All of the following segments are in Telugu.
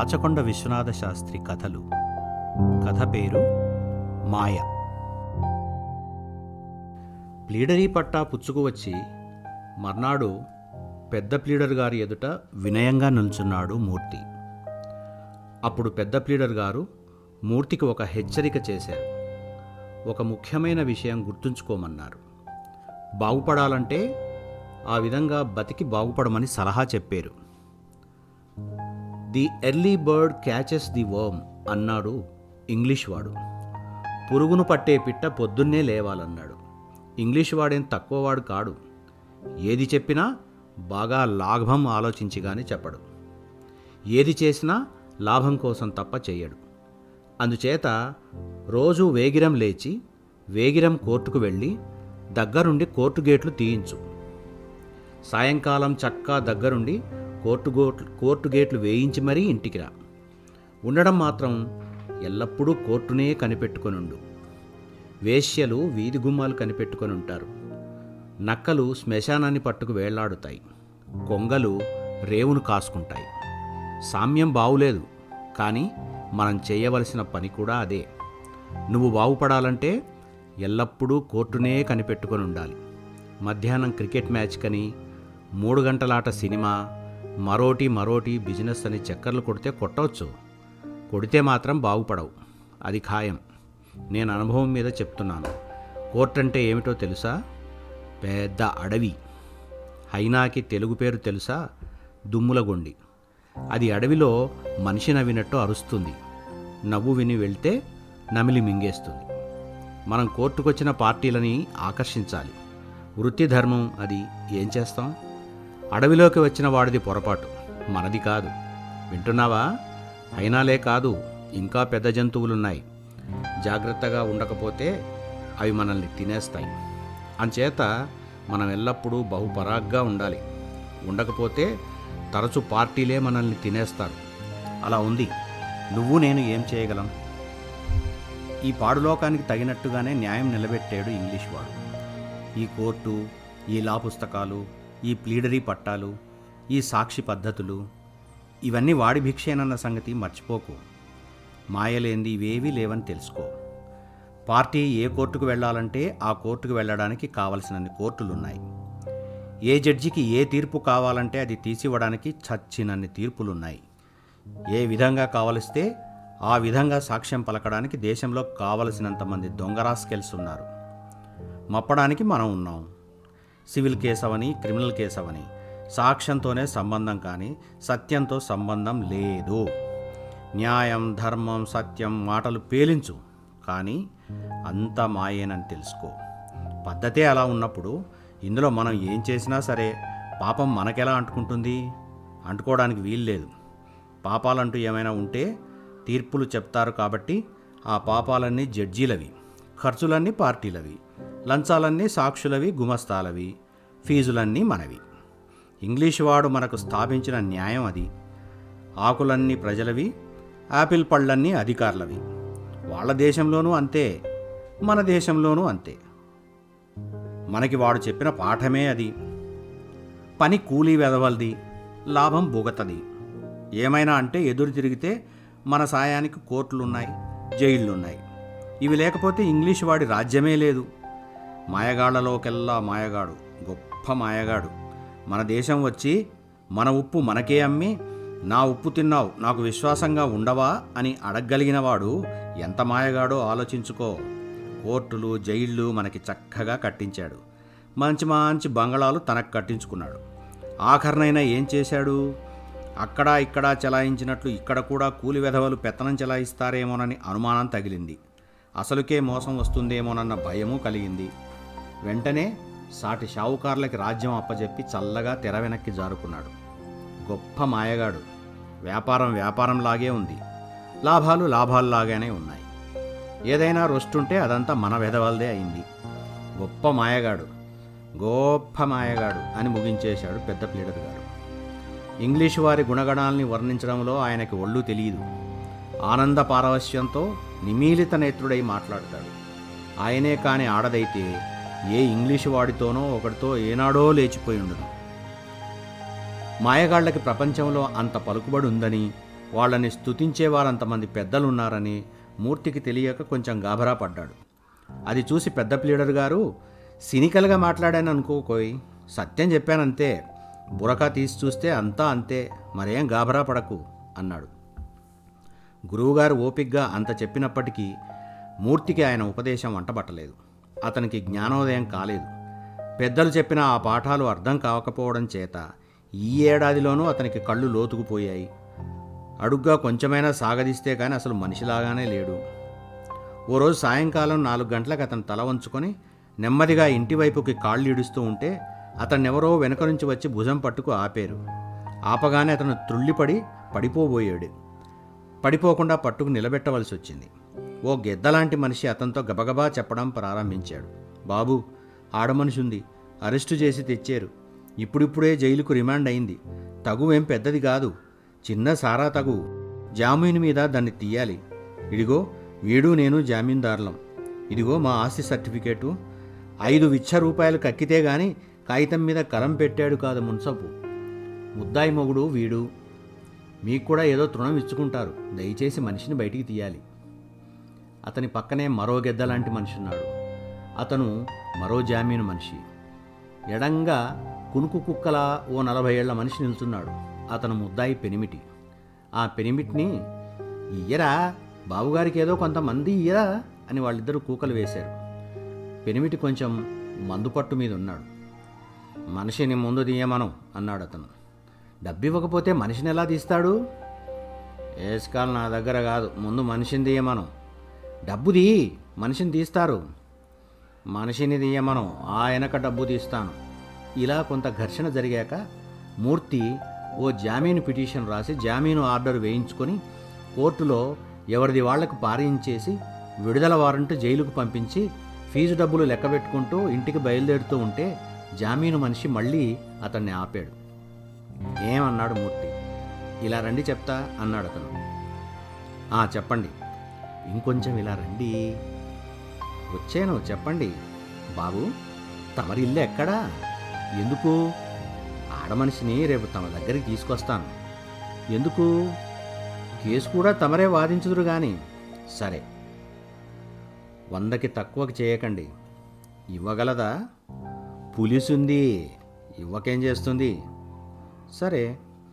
రాచకొండ విశ్వనాథ శాస్త్రి కథలు కథ పేరు మాయ ప్లీడరీ పట్టా పుచ్చుకు వచ్చి మర్నాడు పెద్ద ప్లీడర్ గారి ఎదుట వినయంగా నిల్చున్నాడు మూర్తి అప్పుడు పెద్ద ప్లీడర్ గారు మూర్తికి ఒక హెచ్చరిక చేశారు ఒక ముఖ్యమైన విషయం గుర్తుంచుకోమన్నారు బాగుపడాలంటే ఆ విధంగా బతికి బాగుపడమని సలహా చెప్పారు the early bird catches the worm అన్నాడు ఇంగ్లీష్ వాడు పురుగును పట్టే పిట్ట పొద్దున్నే లేవాలన్నాడు ఇంగ్లీష్ వాడేం తక్కువవాడు కాడు ఏది చెప్పినా బాగా లాభం ఆలోచించి కానీ చెప్పడు ఏది చేసినా లాభం కోసం తప్ప చెయ్యడు అందుచేత రోజు వేగిరం లేచి వేగిరం కోర్టుకు వెళ్ళి దగ్గరుండి కోర్టు గేట్లు తీయించు సాయంకాలం చక్కా దగ్గరుండి కోర్టు గోట్లు కోర్టు గేట్లు వేయించి మరీ ఇంటికి రా ఉండడం మాత్రం ఎల్లప్పుడూ కోర్టునే కనిపెట్టుకొనుండు వేశ్యలు వీధి గుమ్మాలు కనిపెట్టుకొని ఉంటారు నక్కలు శ్మశానాన్ని పట్టుకు వేళ్లాడుతాయి కొంగలు రేవును కాసుకుంటాయి సామ్యం బావులేదు కానీ మనం చేయవలసిన పని కూడా అదే నువ్వు బాగుపడాలంటే ఎల్లప్పుడూ కోర్టునే కనిపెట్టుకొని ఉండాలి మధ్యాహ్నం క్రికెట్ మ్యాచ్ కని మూడు గంటలాట సినిమా మరోటి మరోటి బిజినెస్ అని చక్కర్లు కొడితే కొట్టవచ్చు కొడితే మాత్రం బాగుపడవు అది ఖాయం నేను అనుభవం మీద చెప్తున్నాను కోర్టు అంటే ఏమిటో తెలుసా పెద్ద అడవి హైనాకి తెలుగు పేరు తెలుసా దుమ్ములగొండి అది అడవిలో మనిషి నవ్వినట్టు అరుస్తుంది నవ్వు విని వెళ్తే నమిలి మింగేస్తుంది మనం కోర్టుకొచ్చిన పార్టీలని ఆకర్షించాలి వృత్తి ధర్మం అది ఏం చేస్తాం అడవిలోకి వచ్చిన వాడిది పొరపాటు మనది కాదు వింటున్నావా అయినాలే కాదు ఇంకా పెద్ద జంతువులున్నాయి జాగ్రత్తగా ఉండకపోతే అవి మనల్ని తినేస్తాయి అంచేత మనం ఎల్లప్పుడూ బహుపరాగ్గా ఉండాలి ఉండకపోతే తరచు పార్టీలే మనల్ని తినేస్తారు అలా ఉంది నువ్వు నేను ఏం చేయగలం ఈ పాడులోకానికి తగినట్టుగానే న్యాయం నిలబెట్టాడు ఇంగ్లీష్ వాడు ఈ కోర్టు ఈ లా పుస్తకాలు ఈ ప్లీడరీ పట్టాలు ఈ సాక్షి పద్ధతులు ఇవన్నీ వాడి భిక్షేనన్న సంగతి మర్చిపోకు మాయలేంది ఇవేవీ లేవని తెలుసుకో పార్టీ ఏ కోర్టుకు వెళ్ళాలంటే ఆ కోర్టుకు వెళ్ళడానికి కావలసినన్ని కోర్టులున్నాయి ఏ జడ్జికి ఏ తీర్పు కావాలంటే అది తీసివ్వడానికి చచ్చినన్ని తీర్పులున్నాయి ఏ విధంగా కావలిస్తే ఆ విధంగా సాక్ష్యం పలకడానికి దేశంలో కావలసినంత మంది దొంగరాస్కెల్స్ ఉన్నారు మప్పడానికి మనం ఉన్నాం సివిల్ కేసు అవని క్రిమినల్ కేసు అవని సాక్ష్యంతోనే సంబంధం కానీ సత్యంతో సంబంధం లేదు న్యాయం ధర్మం సత్యం మాటలు పేలించు కానీ అంత మాయేనని తెలుసుకో పద్ధతే అలా ఉన్నప్పుడు ఇందులో మనం ఏం చేసినా సరే పాపం మనకెలా అంటుకుంటుంది అంటుకోవడానికి వీల్లేదు పాపాలంటూ ఏమైనా ఉంటే తీర్పులు చెప్తారు కాబట్టి ఆ పాపాలన్నీ జడ్జీలవి ఖర్చులన్నీ పార్టీలవి లంచాలన్నీ సాక్షులవి గుమస్తాలవి ఫీజులన్నీ మనవి ఇంగ్లీష్ వాడు మనకు స్థాపించిన న్యాయం అది ఆకులన్నీ ప్రజలవి ఆపిల్ పళ్ళన్నీ అధికారులవి వాళ్ళ దేశంలోనూ అంతే మన దేశంలోనూ అంతే మనకి వాడు చెప్పిన పాఠమే అది పని కూలీ వెదవల్ది లాభం బుగతది ఏమైనా అంటే ఎదురు తిరిగితే మన సాయానికి కోర్టులున్నాయి జైళ్ళున్నాయి ఇవి లేకపోతే ఇంగ్లీష్ వాడి రాజ్యమే లేదు మాయగాళ్లలోకెల్లా మాయగాడు గొప్ప మాయగాడు మన దేశం వచ్చి మన ఉప్పు మనకే అమ్మి నా ఉప్పు తిన్నావు నాకు విశ్వాసంగా ఉండవా అని అడగగలిగినవాడు ఎంత మాయగాడో ఆలోచించుకో కోర్టులు జైళ్ళు మనకి చక్కగా కట్టించాడు మంచి మంచి బంగళాలు తనకు కట్టించుకున్నాడు ఆఖరినైనా ఏం చేశాడు అక్కడ ఇక్కడ చెలాయించినట్లు ఇక్కడ కూడా కూలి వెధవలు పెత్తనం చెలాయిస్తారేమోనని అనుమానం తగిలింది అసలుకే మోసం వస్తుందేమోనన్న భయము కలిగింది వెంటనే సాటి షావుకారులకి రాజ్యం అప్పజెప్పి చల్లగా తెర వెనక్కి జారుకున్నాడు గొప్ప మాయగాడు వ్యాపారం వ్యాపారంలాగే ఉంది లాభాలు లాభాల్లాగానే ఉన్నాయి ఏదైనా రొస్టుంటే అదంతా మన వెధవలదే అయింది గొప్ప మాయగాడు గొప్ప మాయగాడు అని ముగించేశాడు పెద్ద ప్లీడర్ గారు ఇంగ్లీషు వారి గుణగణాల్ని వర్ణించడంలో ఆయనకి ఒళ్ళు తెలియదు ఆనంద పారవశ్యంతో నిమీలిత నేత్రుడై మాట్లాడతాడు ఆయనే కాని ఆడదైతే ఏ ఇంగ్లీషు వాడితోనో ఒకటితో ఏనాడో లేచిపోయి ఉండదు మాయగాళ్ళకి ప్రపంచంలో అంత పలుకుబడి ఉందని వాళ్ళని స్తుతించేవారంతమంది పెద్దలున్నారని మూర్తికి తెలియక కొంచెం గాభరా పడ్డాడు అది చూసి పెద్ద ప్లీడర్ గారు సినికల్గా మాట్లాడాను అనుకోకోయ్ సత్యం చెప్పానంతే బురకా తీసి చూస్తే అంతా అంతే మరేం గాభరా పడకు అన్నాడు గురువుగారు ఓపిగ్గా అంత చెప్పినప్పటికీ మూర్తికి ఆయన ఉపదేశం వంటబట్టలేదు అతనికి జ్ఞానోదయం కాలేదు పెద్దలు చెప్పిన ఆ పాఠాలు అర్థం కాకపోవడం చేత ఈ ఏడాదిలోనూ అతనికి కళ్ళు లోతుకుపోయాయి అడుగ్గా కొంచెమైనా సాగదీస్తే కానీ అసలు మనిషిలాగానే లేడు ఓ రోజు సాయంకాలం నాలుగు గంటలకు అతను తల వంచుకొని నెమ్మదిగా ఇంటి వైపుకి కాళ్ళు ఈడుస్తూ ఉంటే అతన్నెవరో వెనక నుంచి వచ్చి భుజం పట్టుకు ఆపారు ఆపగానే అతను త్రుళ్ళిపడి పడిపోబోయాడు పడిపోకుండా పట్టుకు నిలబెట్టవలసి వచ్చింది ఓ గెద్దలాంటి మనిషి అతనితో గబగబా చెప్పడం ప్రారంభించాడు బాబు ఆడమనిషి ఉంది అరెస్టు చేసి తెచ్చారు ఇప్పుడిప్పుడే జైలుకు రిమాండ్ అయింది తగువేం పెద్దది కాదు చిన్న సారా తగు జామీను మీద దాన్ని తీయాలి ఇదిగో వీడు నేను జామీందారులం ఇదిగో మా ఆస్తి సర్టిఫికేటు ఐదు విచ్చ రూపాయలు కక్కితే గాని కాగితం మీద కలం పెట్టాడు కాదు మున్సపు ముద్దాయి మొగుడు వీడు మీకు కూడా ఏదో తృణం ఇచ్చుకుంటారు దయచేసి మనిషిని బయటికి తీయాలి అతని పక్కనే మరో గెద్దలాంటి మనిషి ఉన్నాడు అతను మరో జామీను మనిషి ఎడంగా కునుకు కుక్కల ఓ నలభై ఏళ్ల మనిషి నిల్చున్నాడు అతను ముద్దాయి పెనిమిటి ఆ పెనిమిటిని ఇయ్యరా బావుగారికి ఏదో కొంతమంది ఇయ్యరా అని వాళ్ళిద్దరూ కూకలు వేశారు పెనిమిటి కొంచెం మందుపట్టు మీద ఉన్నాడు మనిషిని ముందు తీయమను అన్నాడు అతను డబ్బు ఇవ్వకపోతే మనిషిని ఎలా తీస్తాడు ఏసుకాలు నా దగ్గర కాదు ముందు మనిషిని తీయమను డబ్బుది మనిషిని తీస్తారు మనిషిని తీయమను ఆ వెనక డబ్బు తీస్తాను ఇలా కొంత ఘర్షణ జరిగాక మూర్తి ఓ జామీను పిటిషన్ రాసి జామీను ఆర్డర్ వేయించుకొని కోర్టులో ఎవరిది వాళ్లకు పారించేసి విడుదల వారంట్ జైలుకు పంపించి ఫీజు డబ్బులు లెక్క పెట్టుకుంటూ ఇంటికి బయలుదేరుతూ ఉంటే జామీను మనిషి మళ్ళీ అతన్ని ఆపాడు ఏమన్నాడు మూర్తి ఇలా రండి చెప్తా అన్నాడు అతను "ఆ, చెప్పండి ఇంకొంచెం ఇలా రండి వచ్చాను చెప్పండి బాబు తమరి ఇల్లు ఎక్కడా ఎందుకు ఆడమనిషిని రేపు తమ దగ్గరికి తీసుకొస్తాను ఎందుకు కేసు కూడా తమరే వాదించుదురు గాని సరే వందకి తక్కువకి చేయకండి ఇవ్వగలదా పులిసుంది ఇవ్వకేం చేస్తుంది సరే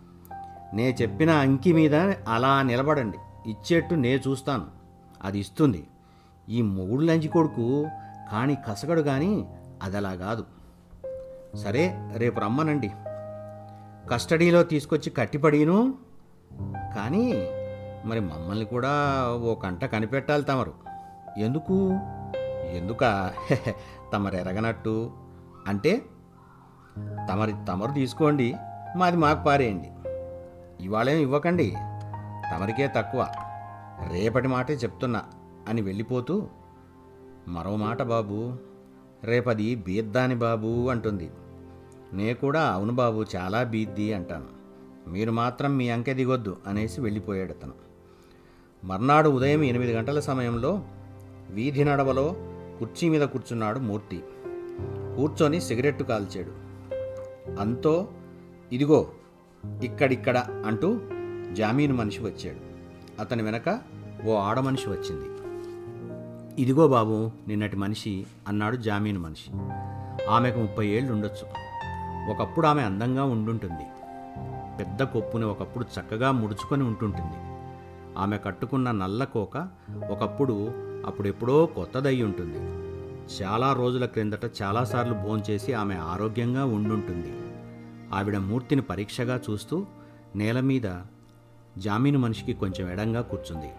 నే చెప్పిన అంకి మీద అలా నిలబడండి ఇచ్చేట్టు నే చూస్తాను అది ఇస్తుంది ఈ మొగుడు లంచి కొడుకు కాని కసగడు కానీ అది అలా కాదు సరే రేపు రమ్మనండి కస్టడీలో తీసుకొచ్చి కట్టిపడీను కానీ మరి మమ్మల్ని కూడా ఓ కంట కనిపెట్టాలి తమరు ఎందుకు ఎందుక తమరు ఎరగనట్టు అంటే తమరి తమరు తీసుకోండి మాది మాకు పారేయండి ఇవాళేం ఇవ్వకండి తమరికే తక్కువ రేపటి మాటే చెప్తున్నా అని వెళ్ళిపోతూ మరో మాట బాబు రేపది బీద్దాని బాబు అంటుంది నే కూడా అవును బాబు చాలా బీద్ది అంటాను మీరు మాత్రం మీ అంకె దిగొద్దు అనేసి వెళ్ళిపోయాడు అతను మర్నాడు ఉదయం ఎనిమిది గంటల సమయంలో వీధి నడవలో కుర్చీ మీద కూర్చున్నాడు మూర్తి కూర్చొని సిగరెట్టు కాల్చాడు అంతో ఇదిగో ఇక్కడిక్కడ అంటూ జామీను మనిషి వచ్చాడు అతని వెనక ఓ ఆడ మనిషి వచ్చింది ఇదిగో బాబు నిన్నటి మనిషి అన్నాడు జామీను మనిషి ఆమెకు ముప్పై ఏళ్ళు ఉండొచ్చు ఒకప్పుడు ఆమె అందంగా ఉండుంటుంది పెద్ద కొప్పుని ఒకప్పుడు చక్కగా ముడుచుకొని ఉంటుంటుంది ఆమె కట్టుకున్న నల్ల కోక ఒకప్పుడు అప్పుడెప్పుడో కొత్తదై ఉంటుంది చాలా రోజుల క్రిందట చాలాసార్లు భోంచేసి ఆమె ఆరోగ్యంగా ఉండుంటుంది ఆవిడ మూర్తిని పరీక్షగా చూస్తూ నేల మీద జామీను మనిషికి కొంచెం ఎడంగా కూర్చుంది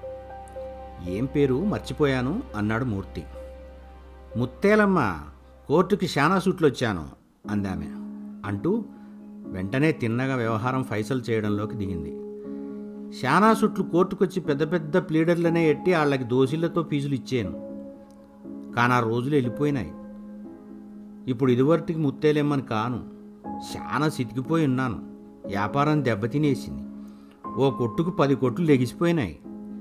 ఏం పేరు మర్చిపోయాను అన్నాడు మూర్తి ముత్తేలమ్మ కోర్టుకి శానా సూట్లు వచ్చాను అందామె అంటూ వెంటనే తిన్నగా వ్యవహారం ఫైసల్ చేయడంలోకి దిగింది శానా సుట్లు కోర్టుకొచ్చి పెద్ద పెద్ద ప్లీడర్లనే ఎట్టి వాళ్ళకి దోషులతో ఫీజులు ఇచ్చాను కానీ ఆ రోజులు వెళ్ళిపోయినాయి ఇప్పుడు ఇదివరటికి ముత్తేలేమని కాను చాలా సితికిపోయి ఉన్నాను వ్యాపారం దెబ్బతినేసింది ఓ కొట్టుకు పది కొట్లు లెగిసిపోయినాయి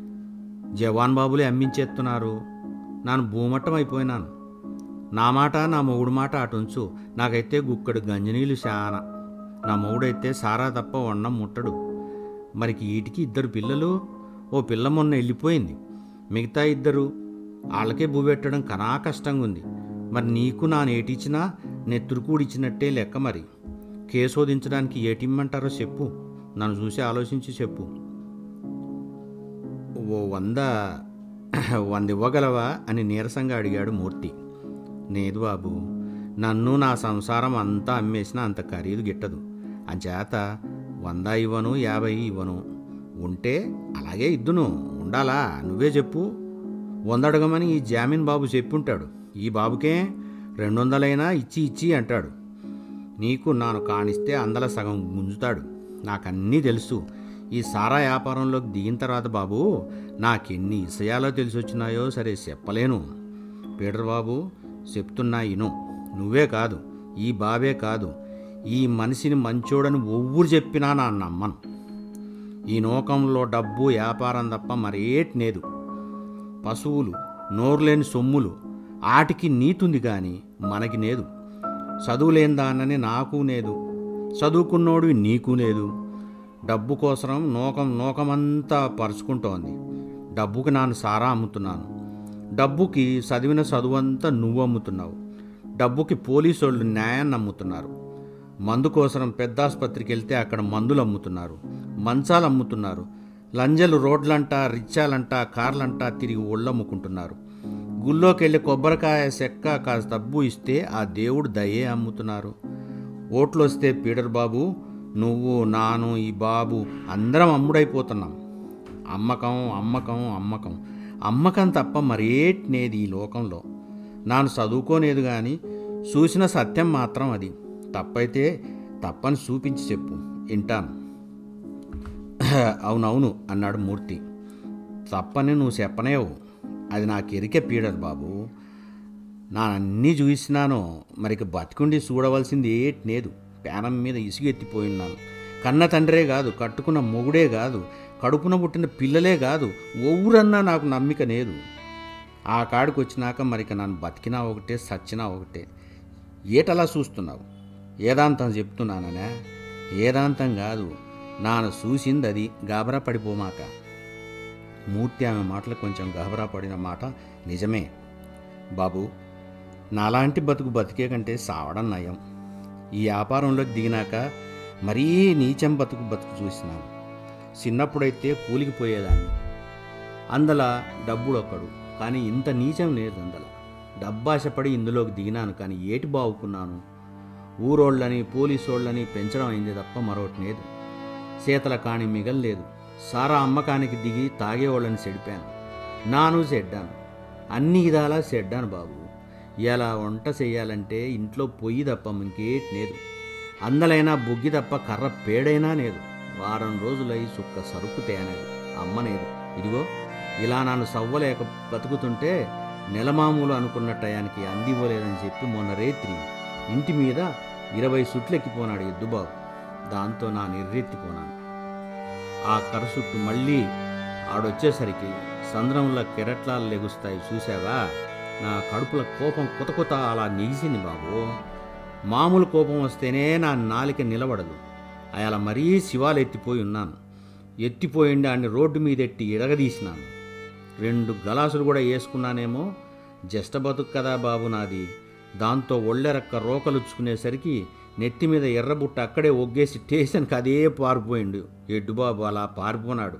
జవాన్ బాబులే అమ్మించేస్తున్నారు నాను భూమట్టం అయిపోయినాను నా మాట నా మొగుడు మాట అటుంచు నాకైతే గుక్కడు గంజనీళ్ళు చాలా నా మొగుడైతే సారా తప్ప వండం ముట్టడు మరికి వీటికి ఇద్దరు పిల్లలు ఓ పిల్ల మొన్న వెళ్ళిపోయింది మిగతా ఇద్దరు వాళ్ళకే భూపెట్టడం కనా కష్టంగా ఉంది మరి నీకు నా నేటిచ్చినా నెత్తురుకూడిచ్చినట్టే లెక్క మరి కేసోదించడానికి ఏటిమ్మంటారో చెప్పు నన్ను చూసి ఆలోచించి చెప్పు ఓ వంద వంద ఇవ్వగలవా అని నీరసంగా అడిగాడు మూర్తి లేదు బాబు నన్ను నా సంసారం అంతా అమ్మేసినా అంత ఖరీదు గిట్టదు అంచేత వంద ఇవ్వను యాభై ఇవ్వను ఉంటే అలాగే ఇద్దును ఉండాలా నువ్వే చెప్పు వంద అడగమని ఈ జామీన్ బాబు చెప్పుంటాడు ఈ బాబుకే రెండు వందలైనా ఇచ్చి ఇచ్చి అంటాడు నీకు నాను కానిస్తే అందల సగం గుంజుతాడు నాకన్నీ తెలుసు ఈ సారా వ్యాపారంలోకి దిగిన తర్వాత బాబు నాకెన్ని విషయాలో తెలిసి వచ్చినాయో సరే చెప్పలేను పీటర్ బాబు చెప్తున్నా ఇను నువ్వే కాదు ఈ బాబే కాదు ఈ మనిషిని మంచోడని ఒవ్వురు చెప్పినా నా నమ్మను ఈ నోకంలో డబ్బు వ్యాపారం తప్ప మరేటి లేదు పశువులు నోరులేని సొమ్ములు ఆటికి నీతుంది కానీ మనకి లేదు చదువులేని దాన్నని నాకు లేదు చదువుకున్నోడివి నీకు లేదు డబ్బు కోసం నోకం నోకమంతా పరుచుకుంటోంది డబ్బుకి నాను సారా అమ్ముతున్నాను డబ్బుకి చదివిన చదువంతా నువ్వు అమ్ముతున్నావు డబ్బుకి పోలీసు వాళ్ళు న్యాయాన్ని అమ్ముతున్నారు మందు కోసం పెద్ద ఆసుపత్రికి వెళ్తే అక్కడ మందులు అమ్ముతున్నారు మంచాలు అమ్ముతున్నారు లంజలు రోడ్లంట రిచ్చాలంట కార్లంట తిరిగి ఒళ్ళమ్ముకుంటున్నారు గుళ్ళోకి వెళ్ళి కొబ్బరికాయ చెక్క కాస్త డబ్బు ఇస్తే ఆ దేవుడు దయే అమ్ముతున్నారు ఓట్లు వస్తే పీటర్ బాబు నువ్వు నాను ఈ బాబు అందరం అమ్ముడైపోతున్నాం అమ్మకం అమ్మకం అమ్మకం అమ్మకం తప్ప మరేట్నేది ఈ లోకంలో నాను చదువుకోలేదు కానీ చూసిన సత్యం మాత్రం అది తప్పైతే తప్పని చూపించి చెప్పు వింటాను అవునవును అన్నాడు మూర్తి తప్పని నువ్వు చెప్పనేవు అది నాకు ఎరికే పీడర్ బాబు నా అన్నీ చూసినాను మరికి బతికుండి చూడవలసింది ఏటి లేదు పేనం మీద ఇసుగెత్తిపోయినాను కన్న తండ్రే కాదు కట్టుకున్న మొగుడే కాదు కడుపున పుట్టిన పిల్లలే కాదు ఒవ్వురన్నా నాకు నమ్మిక లేదు ఆ కాడికి వచ్చినాక మరిక నన్ను బతికినా ఒకటే సచ్చినా ఒకటే ఏటలా చూస్తున్నావు ఏదాంతం చెప్తున్నాననే ఏదాంతం కాదు నాను చూసింది అది గాబరా పడిపోమాక మూర్తి ఆమె మాటలు కొంచెం గాబరా పడిన మాట నిజమే బాబు నాలాంటి బతుకు బతికే కంటే సావడం నయం ఈ వ్యాపారంలోకి దిగినాక మరీ నీచం బతుకు బతుకు చూసినాను చిన్నప్పుడైతే కూలికి పోయేదాన్ని అందల డబ్బుడొక్కడు కానీ ఇంత నీచం లేదు అందల డబ్బాశపడి ఇందులోకి దిగినాను కానీ ఏటి బావుకున్నాను ఊరోళ్ళని పోలీసోళ్ళని పెంచడం అయింది తప్ప మరొకటి లేదు శీతల కాని మిగల్లేదు సారా అమ్మకానికి దిగి తాగేవాళ్ళని చెడిపాను నాను చెడ్డాను అన్ని విధాలా చెడ్డాను బాబు ఇలా వంట చెయ్యాలంటే ఇంట్లో పొయ్యి తప్ప ఇంకేటి లేదు అందలైనా బుగ్గి తప్ప కర్ర పేడైనా లేదు వారం రోజులై సుక్క సరుకు తేనది అమ్మనేది ఇదిగో ఇలా నన్ను సవ్వలేక బతుకుతుంటే నెలమామూలు అనుకున్న టయానికి అందివ్వలేదని చెప్పి మొన్న రేత్రి ఇంటి మీద ఇరవై సుట్లెక్కిపోనాడు ఎద్దుబాబు దాంతో నా నిర్రెత్తిపోనాను ఆ కరసుట్టు మళ్ళీ ఆడొచ్చేసరికి సంద్రంలో కెరట్లాలు లెగుస్తాయి చూసావా నా కడుపుల కోపం కొత కొత అలా నిగిసింది బాబు మామూలు కోపం వస్తేనే నా నాలిక నిలబడదు అలా మరీ శివాలు ఎత్తిపోయి ఉన్నాను ఎత్తిపోయిండి ఆడిని రోడ్డు మీద ఎట్టి ఇడగదీసినాను రెండు గలాసులు కూడా వేసుకున్నానేమో జస్ట బతుకు కదా బాబు నాది దాంతో ఒళ్ళెరక్క రోకలుచ్చుకునేసరికి నెత్తి మీద ఎర్రబుట్ట అక్కడే ఒగ్గేసి స్టేషన్కి అదే పారిపోయిండు ఎడ్డు బాబు అలా పారిపోనాడు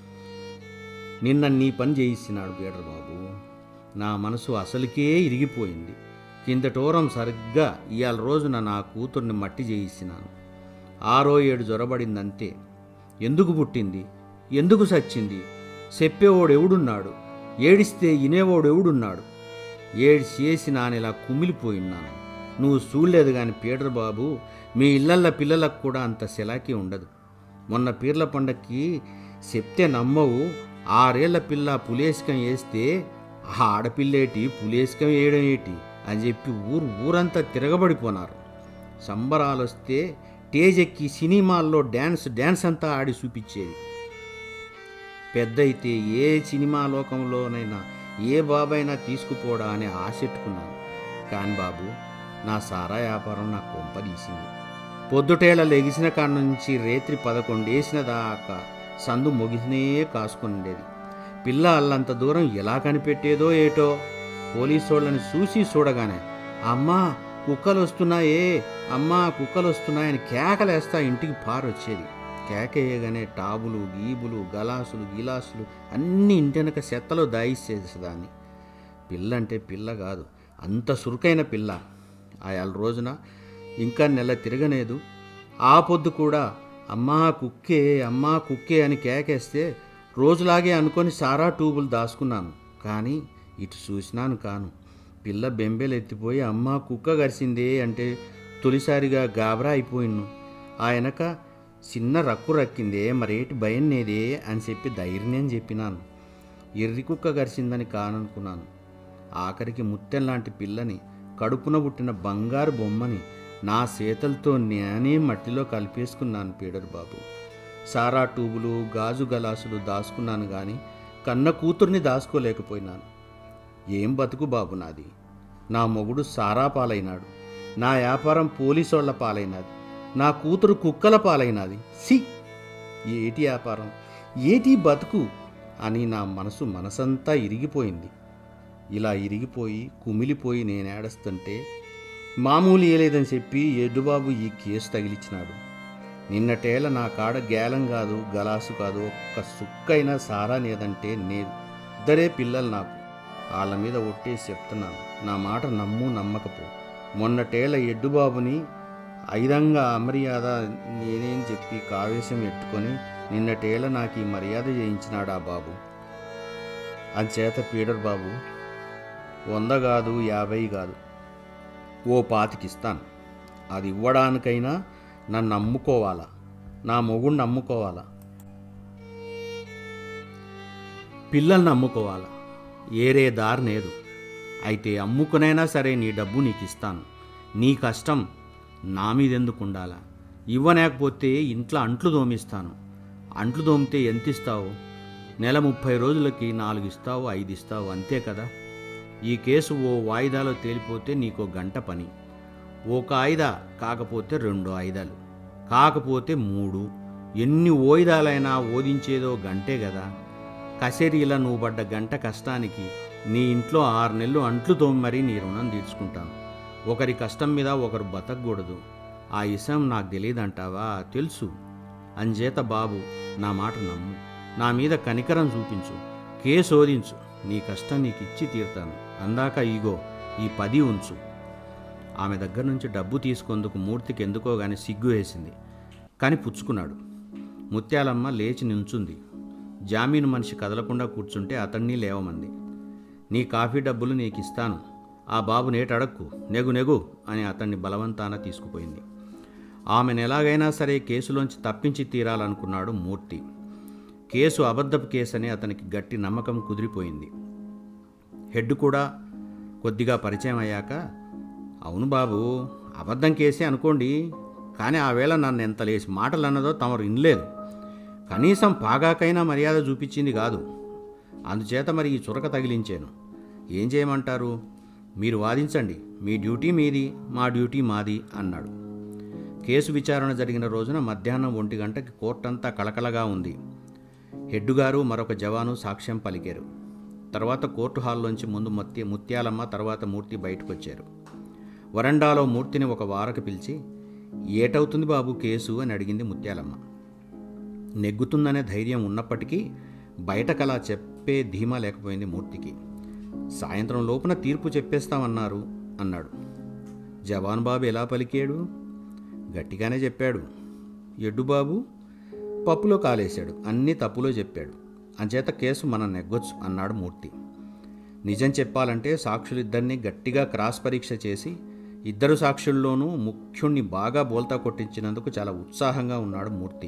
నిన్న నీ పని చేయిస్తున్నాడు పీటర్ బాబు నా మనసు అసలుకే ఇరిగిపోయింది కిందటోరం సరిగ్గా ఇవాళ రోజున నా కూతుర్ని మట్టి చేయిస్తున్నాను ఆరో ఏడు జ్వరబడిందంతే ఎందుకు పుట్టింది ఎందుకు సచ్చింది చెప్పేవాడు ఎవడున్నాడు ఏడిస్తే ఇనేవాడు ఎవడున్నాడు ఏడి చేసి నానిలా కుమిలిపోయిన్నాను నువ్వు చూడలేదు కానీ పీటర్ బాబు మీ ఇళ్ళల్ల పిల్లలకు కూడా అంత శిలాకి ఉండదు మొన్న పీర్ల పండక్కి చెప్తే నమ్మవు ఆరేళ్ల పిల్ల పులేసుకం వేస్తే ఆ ఆడపిల్లేటి పులేసుకం వేయడం ఏటి అని చెప్పి ఊరు ఊరంతా తిరగబడిపోనారు సంబరాలు వస్తే స్టేజ్ ఎక్కి సినిమాల్లో డ్యాన్స్ డ్యాన్స్ అంతా ఆడి చూపించేది పెద్ద అయితే ఏ సినిమా లోకంలోనైనా ఏ బాబైనా తీసుకుపోడా అని ఆశెట్టుకున్నాను కాని బాబు నా సారా వ్యాపారం నా కొంప తీసింది పొద్దుటేళ లెగిసిన కాడ నుంచి రేత్రి పదకొండేసిన దాకా సందు ముగిసినే కాసుకుని ఉండేది పిల్ల అల్లంత దూరం ఎలా కనిపెట్టేదో ఏటో పోలీసోళ్ళని చూసి చూడగానే అమ్మా కుక్కలు వస్తున్నాయే అమ్మా కుక్కలు వస్తున్నాయని కేకలేస్తా ఇంటికి పారొచ్చేది కేకేయగానే టాబులు గీబులు గలాసులు గిలాసులు అన్నీ ఇంటెనక చెత్తలో దాయిచ్చేసేదాన్ని పిల్ల అంటే పిల్ల కాదు అంత సురుకైన పిల్ల ఆ రోజున ఇంకా నెల తిరగలేదు ఆ పొద్దు కూడా అమ్మా కుక్కే అమ్మా కుక్కే అని కేకేస్తే రోజులాగే అనుకొని సారా ట్యూబులు దాచుకున్నాను కానీ ఇటు చూసినాను కాను పిల్ల బెంబేలు ఎత్తిపోయి అమ్మా కుక్క గరిసిందే అంటే తొలిసారిగా గాబరా అయిపోయిన్ను ఆ వెనక చిన్న రక్కు రక్కిందే మరేటి భయం నేదే అని చెప్పి ధైర్యం చెప్పినాను ఎర్రి కుక్క గరిసిందని కాననుకున్నాను ఆఖరికి ముత్తెం లాంటి పిల్లని కడుపున పుట్టిన బంగారు బొమ్మని నా చేతలతో నేనే మట్టిలో కలిపేసుకున్నాను పీడర్ బాబు సారా ట్యూబులు గాజు గలాసులు దాచుకున్నాను కానీ కన్న కూతుర్ని దాచుకోలేకపోయినాను ఏం బతుకు బాబు నాది నా మొగుడు సారా పాలైనాడు నా వ్యాపారం పోలీసోళ్ల పాలైనది నా కూతురు కుక్కల పాలైనది సి ఏటి వ్యాపారం ఏటి బతుకు అని నా మనసు మనసంతా ఇరిగిపోయింది ఇలా ఇరిగిపోయి కుమిలిపోయి నేను ఏడుస్తుంటే మామూలు ఏలేదని చెప్పి ఎడ్డుబాబు ఈ కేసు తగిలిచ్చినాడు నిన్నటేళ నా కాడ గేలం కాదు గలాసు కాదు ఒక్క సుక్కైనా సారా లేదంటే నేను ఇద్దరే పిల్లలు నాకు వాళ్ళ మీద ఒట్టేసి చెప్తున్నాను నా మాట నమ్ము నమ్మకపో మొన్నటేళ ఎడ్డుబాబుని ఐదంగా అమర్యాద నేనేం చెప్పి కావేశం ఎట్టుకొని నిన్నటేళ నాకు ఈ మర్యాద చేయించినాడు ఆ బాబు అంచేత పీడర్ బాబు వంద కాదు యాభై కాదు ఓ పాతికిస్తాను అది ఇవ్వడానికైనా నన్ను నమ్ముకోవాలా నా మొగుడిని నమ్ముకోవాలా పిల్లల్ని నమ్ముకోవాలా ఏరే దారి లేదు అయితే అమ్ముకునైనా సరే నీ డబ్బు నీకు ఇస్తాను నీ కష్టం నా మీద ఎందుకు ఉండాలా ఇవ్వలేకపోతే ఇంట్లో అంట్లు దోమిస్తాను అంట్లు దోమితే ఎంత ఇస్తావు నెల ముప్పై రోజులకి నాలుగు ఇస్తావు ఐదు ఇస్తావు అంతే కదా ఈ కేసు ఓ వాయిదాలో తేలిపోతే నీకో గంట పని ఓ కాయిదా కాకపోతే రెండు ఆయుధాలు కాకపోతే మూడు ఎన్ని ఓయిదాలైనా ఓదించేదో గంటే కదా కసేరీలా నువ్వు పడ్డ గంట కష్టానికి నీ ఇంట్లో ఆరు నెలలు అంట్లు తోమరి నీ రుణం తీర్చుకుంటాను ఒకరి కష్టం మీద ఒకరు బతకూడదు ఆ విషయం నాకు తెలియదంటావా తెలుసు అంచేత బాబు నా మాట నమ్ము నా మీద కనికరం చూపించు కేసు ఓదించు నీ కష్టం నీకు ఇచ్చి తీరుతాను అందాక ఈగో ఈ పది ఉంచు ఆమె దగ్గర నుంచి డబ్బు తీసుకొందుకు మూర్తికి ఎందుకో గాని సిగ్గు వేసింది కానీ పుచ్చుకున్నాడు ముత్యాలమ్మ లేచి నించుంది జామీను మనిషి కదలకుండా కూర్చుంటే అతన్ని లేవమంది నీ కాఫీ డబ్బులు నీకు ఇస్తాను ఆ బాబు నేటి అడక్కు నెగు నెగు అని అతన్ని బలవంతాన తీసుకుపోయింది ఆమెను ఎలాగైనా సరే కేసులోంచి తప్పించి తీరాలనుకున్నాడు మూర్తి కేసు అబద్ధపు కేసు అని అతనికి గట్టి నమ్మకం కుదిరిపోయింది హెడ్ కూడా కొద్దిగా పరిచయం అయ్యాక అవును బాబు అబద్ధం కేసే అనుకోండి కానీ ఆ వేళ నన్ను ఎంత లేచి మాటలు అన్నదో తమరు ఇనలేదు కనీసం పాగాకైనా మర్యాద చూపించింది కాదు అందుచేత మరి ఈ చురక తగిలించాను ఏం చేయమంటారు మీరు వాదించండి మీ డ్యూటీ మీది మా డ్యూటీ మాది అన్నాడు కేసు విచారణ జరిగిన రోజున మధ్యాహ్నం ఒంటి గంటకి కోర్టంతా కళకళగా ఉంది హెడ్డు గారు మరొక జవాను సాక్ష్యం పలికారు తర్వాత కోర్టు హాల్లోంచి ముందు మత్య ముత్యాలమ్మ తర్వాత మూర్తి బయటకు వచ్చారు వరండాలో మూర్తిని ఒక వారకు పిలిచి ఏటవుతుంది బాబు కేసు అని అడిగింది ముత్యాలమ్మ నెగ్గుతుందనే ధైర్యం ఉన్నప్పటికీ బయటకలా చెప్పే ధీమా లేకపోయింది మూర్తికి సాయంత్రం లోపున తీర్పు చెప్పేస్తామన్నారు అన్నాడు జవాన్ బాబు ఎలా పలికాడు గట్టిగానే చెప్పాడు ఎడ్డుబాబు పప్పులో కాలేశాడు అన్నీ తప్పులో చెప్పాడు అంచేత కేసు మనం నెగ్గొచ్చు అన్నాడు మూర్తి నిజం చెప్పాలంటే సాక్షులిద్దరినీ గట్టిగా క్రాస్ పరీక్ష చేసి ఇద్దరు సాక్షుల్లోనూ ముఖ్యుణ్ణి బాగా బోల్తా కొట్టించినందుకు చాలా ఉత్సాహంగా ఉన్నాడు మూర్తి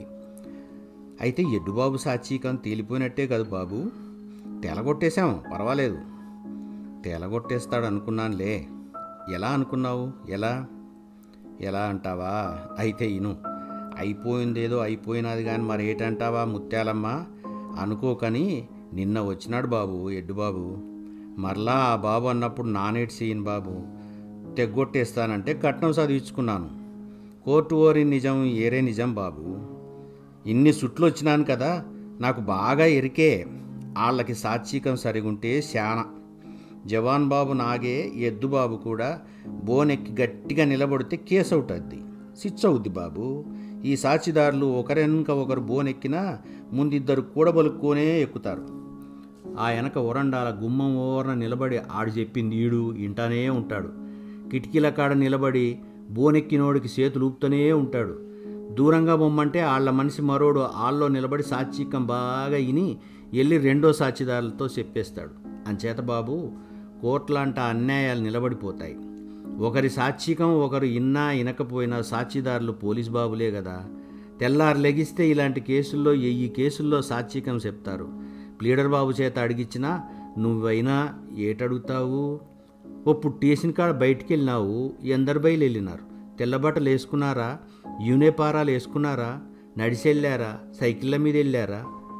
అయితే ఎడ్డుబాబు సాక్షికం తేలిపోయినట్టే కదా బాబు తెలగొట్టేశాం పర్వాలేదు తెలగొట్టేస్తాడు అనుకున్నానులే ఎలా అనుకున్నావు ఎలా ఎలా అంటావా అయితే ఇను అయిపోయిందేదో అయిపోయినది కానీ మరి ఏటంటావా ముత్యాలమ్మ అనుకోకని నిన్న వచ్చినాడు బాబు ఎడ్డు బాబు మరలా ఆ బాబు అన్నప్పుడు నానేటి సీన్ బాబు తెగ్గొట్టేస్తానంటే కట్నం చదివించుకున్నాను కోర్టు ఓరి నిజం ఏరే నిజం బాబు ఇన్ని సుట్లు వచ్చినాను కదా నాకు బాగా ఎరికే వాళ్ళకి సాత్వికం సరిగుంటే శానా జవాన్ బాబు నాగే ఎద్దు బాబు కూడా బోనెక్కి గట్టిగా నిలబడితే కేసు అవుతుంది సిచ్ అవుద్ది బాబు ఈ సాక్షిదారులు ఒకరెనక ఒకరు బోనెక్కినా ముందిద్దరు కూడబలుక్కోనే ఎక్కుతారు ఆ వెనక ఒరండాల గుమ్మం ఓరన నిలబడి ఆడు చెప్పింది ఈడు ఇంటానే ఉంటాడు కిటికీల కాడ నిలబడి బోనెక్కినోడికి చేతులు ఊపుతూనే ఉంటాడు దూరంగా బొమ్మంటే వాళ్ళ మనిషి మరోడు ఆళ్ళలో నిలబడి సాక్షికం బాగా ఇని వెళ్ళి రెండో సాక్షిదారులతో చెప్పేస్తాడు అంచేత బాబు కోట్లాంట అన్యాయాలు నిలబడిపోతాయి ఒకరి సాక్షికం ఒకరు ఇన్నా ఇనకపోయినా సాక్షిదారులు పోలీస్ బాబులే కదా తెల్లారు లెగిస్తే ఇలాంటి కేసుల్లో వెయ్యి కేసుల్లో సాక్షికం చెప్తారు ప్లీడర్ బాబు చేత అడిగిచ్చినా నువ్వైనా ఏటడుగుతావు ఓ పుట్టేసిన కాడ బయటికి వెళ్ళినావు ఎందరు బయలు వెళ్ళినారు తెల్లబట్టలు వేసుకున్నారా యూనేపారాలు వేసుకున్నారా నడిచి వెళ్ళారా సైకిళ్ళ మీద వెళ్ళారా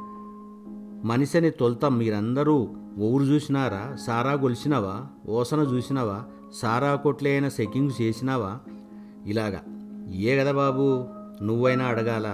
మనిషిని తొలుత మీరందరూ ఊరు చూసినారా సారా గొలిసినావా ఓసన చూసినావా సారా కొట్లైన సెకింగ్ చేసినావా ఇలాగా ఏ కదా బాబు నువ్వైనా అడగాల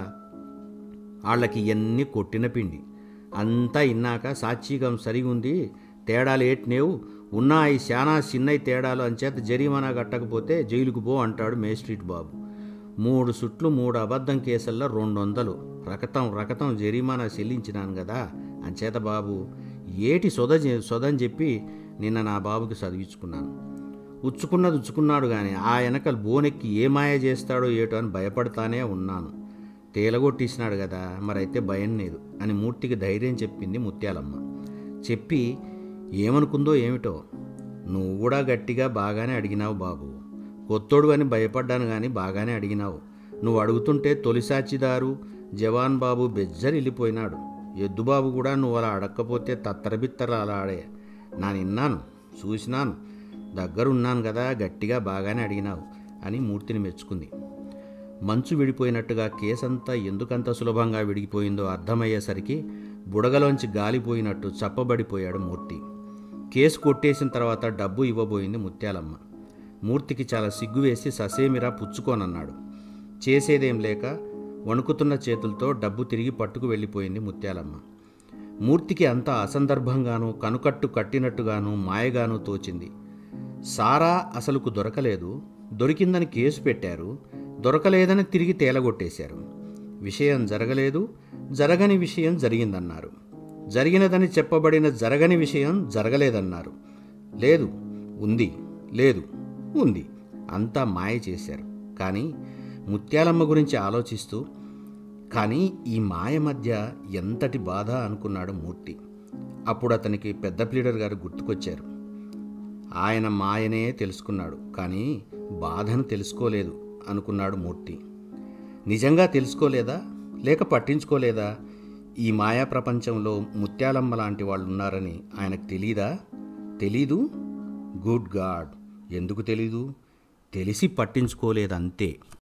వాళ్ళకి ఇవన్నీ కొట్టిన పిండి అంతా ఇన్నాక సాక్షికం సరిగుంది తేడాలు ఏట్నేవు ఉన్నాయి శానా చిన్నవి తేడాలు అంచేత జరిమానా కట్టకపోతే జైలుకు పో అంటాడు మేస్ట్రీట్ బాబు మూడు సుట్లు మూడు అబద్ధం కేసుల్లో రెండు వందలు రకతం రకతం జరిమానా చెల్లించినాను కదా అంచేత బాబు ఏటి సొద సొదని చెప్పి నిన్న నా బాబుకి చదివించుకున్నాను ఉచ్చుకున్నది ఉచ్చుకున్నాడు కానీ ఆ వెనకలు బోనెక్కి ఏ మాయ చేస్తాడో ఏటో అని భయపడతానే ఉన్నాను తేలగొట్టేసినాడు కదా మరైతే భయం లేదు అని మూర్తికి ధైర్యం చెప్పింది ముత్యాలమ్మ చెప్పి ఏమనుకుందో ఏమిటో నువ్వు కూడా గట్టిగా బాగానే అడిగినావు బాబు కొత్తోడు అని భయపడ్డాను కానీ బాగానే అడిగినావు నువ్వు అడుగుతుంటే తొలి సాక్షిదారు జవాన్ బాబు బెజ్జర్ వెళ్ళిపోయినాడు ఎద్దుబాబు కూడా నువ్వు అలా అడక్కపోతే తత్తరబిత్తర అలా ఆడే నా నిన్నాను చూసినాను దగ్గరున్నాను కదా గట్టిగా బాగానే అడిగినావు అని మూర్తిని మెచ్చుకుంది మంచు విడిపోయినట్టుగా కేసంతా ఎందుకంత సులభంగా విడిగిపోయిందో అర్థమయ్యేసరికి బుడగలోంచి గాలిపోయినట్టు చప్పబడిపోయాడు మూర్తి కేసు కొట్టేసిన తర్వాత డబ్బు ఇవ్వబోయింది ముత్యాలమ్మ మూర్తికి చాలా సిగ్గు వేసి ససేమిరా పుచ్చుకోనన్నాడు చేసేదేం లేక వణుకుతున్న చేతులతో డబ్బు తిరిగి పట్టుకు వెళ్ళిపోయింది ముత్యాలమ్మ మూర్తికి అంత అసందర్భంగానూ కనుకట్టు కట్టినట్టుగాను మాయగాను తోచింది సారా అసలుకు దొరకలేదు దొరికిందని కేసు పెట్టారు దొరకలేదని తిరిగి తేలగొట్టేశారు విషయం జరగలేదు జరగని విషయం జరిగిందన్నారు జరిగినదని చెప్పబడిన జరగని విషయం జరగలేదన్నారు లేదు ఉంది లేదు ఉంది అంతా మాయ చేశారు కానీ ముత్యాలమ్మ గురించి ఆలోచిస్తూ కానీ ఈ మాయ మధ్య ఎంతటి బాధ అనుకున్నాడు మూర్తి అప్పుడు అతనికి పెద్ద ప్లీడర్ గారు గుర్తుకొచ్చారు ఆయన మాయనే తెలుసుకున్నాడు కానీ బాధను తెలుసుకోలేదు అనుకున్నాడు మూర్తి నిజంగా తెలుసుకోలేదా లేక పట్టించుకోలేదా ఈ మాయా ప్రపంచంలో ముత్యాలమ్మ లాంటి వాళ్ళు ఉన్నారని ఆయనకు తెలీదా తెలీదు గుడ్ గాడ్ ఎందుకు తెలీదు తెలిసి పట్టించుకోలేదంతే